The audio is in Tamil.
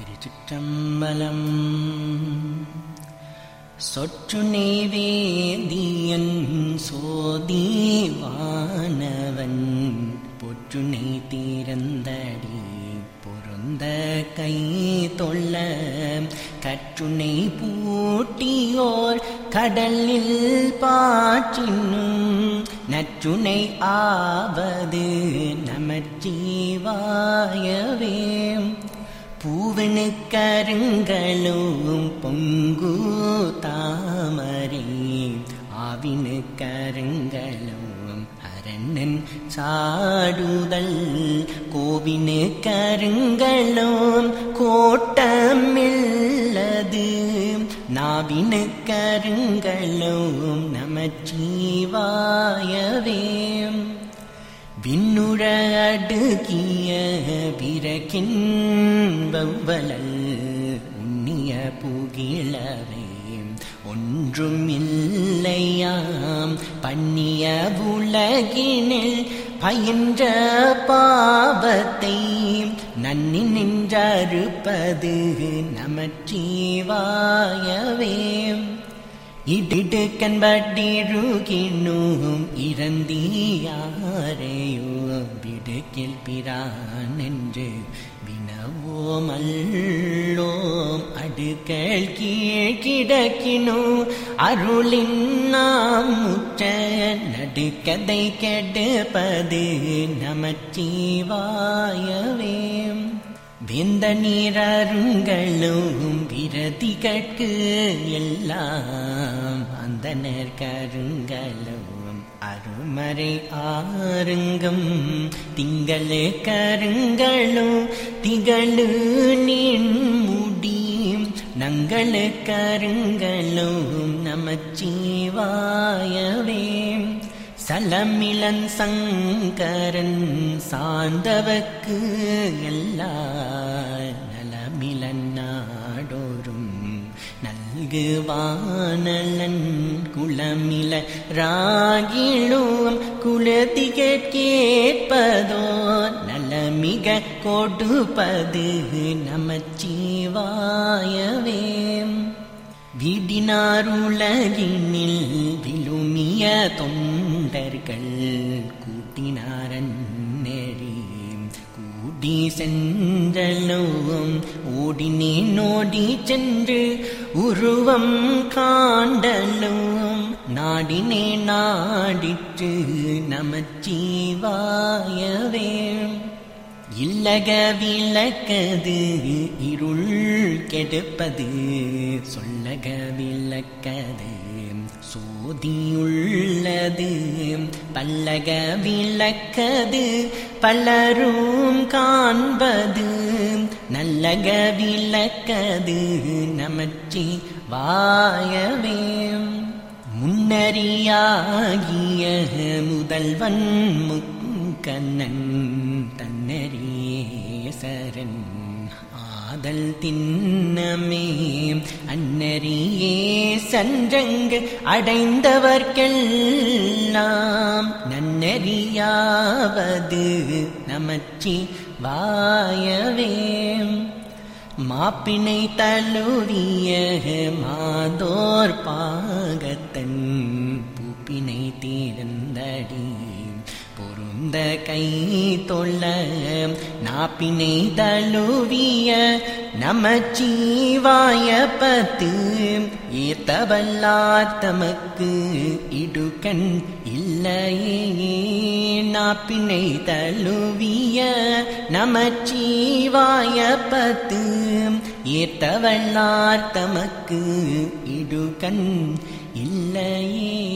திருச்சிற்றம்பலம் சொற்று நெய்வேதியன் சோதிவானவன் பொற்றுனை தீரந்தடி பொருந்த கை தொல்ல கற்றுனை பூட்டியோர் கடலில் பாற்றினும் நற்றுனை ஆவது நமச்சிவாயவே பூவனு கருங்களும் பொங்கு தாமரை ஆவினு கருங்களும் அரண்ணன் சாடுதல் கோவினு கருங்களும் கோட்டமில்லது நாவினு கருங்களும் நமச்சிவாயவே விண்ணுற அடுக்கிய விரகின் வவ்வலல் உண்ணிய புகிழவே ஒன்றும் இல்லையாம் பண்ணிய உலகினில் பயின்ற பாவத்தை நன்னி நின்றறுப்பது நமச்சிவாயவே இடிடுக்கன்பட்டிருகினும் இறந்தியாரையோ விடுக்கில் பிரான் என்று வினவோமல்லோம் அடுக்கள் கீழ் கிடக்கினோ அருளின் நாம் முற்ற நடுக்கதை கெடுப்பது நமச்சிவாயவே வேந்த நீரருங்களும் விரதிகட்கு எல்லாம் அந்த கருங்களும் அருமறை ஆருங்கம் திங்களு கருங்களும் திகழு நின் முடி நங்களு கருங்களும் நமச்சிவாயவே சலமிலன் சங்கரன் சார்ந்தவக்கு எல்லா நலமிலன் நாடோறும் நல்குவானலன் குளமில ராகிழும் குலதிக கேட்பதோ நலமிக கொடுப்பது நமச்சிவாயவே வீடினாருலகினில் விழுமிய தொண்டர்கள் கூட்டினாரன் நெறி கூடி சென்றலும் ஓடினேன் ஓடி சென்று உருவம் காண்டலும் நாடினே நாடிற்று நமச்சிவாயவே இல்லக விளக்கது இருள் கெடுப்பது சொல்லக விளக்கது சோதியுள்ளது பல்லக விளக்கது பலரும் காண்பது நல்லக விளக்கது நமச்சி வாயவே முன்னறியாகிய முதல்வன் முக்கண்ணன் தன்னரீசரன் ஆதல் தின்னமே அன்னரியே சன்றங்கு அடைந்தவர்க்கெல்லாம் நன்னறியாவது நமச்சி வாயவே மாப்பினை தழுவிய மாதோர் பாகத்தன் பூப்பினை தீர்ந்தடி பொருந்த கை தொல்ல நாப்பினை தழுவிய நமச்சிவாய பத்து ஏத்தவல்லார் தமக்கு இடுகண் இல்லையே நாப்பினை தழுவிய நமச்சிவாய பத்து ஏத்தவல்லார் தமக்கு இடுகண் இல்லையே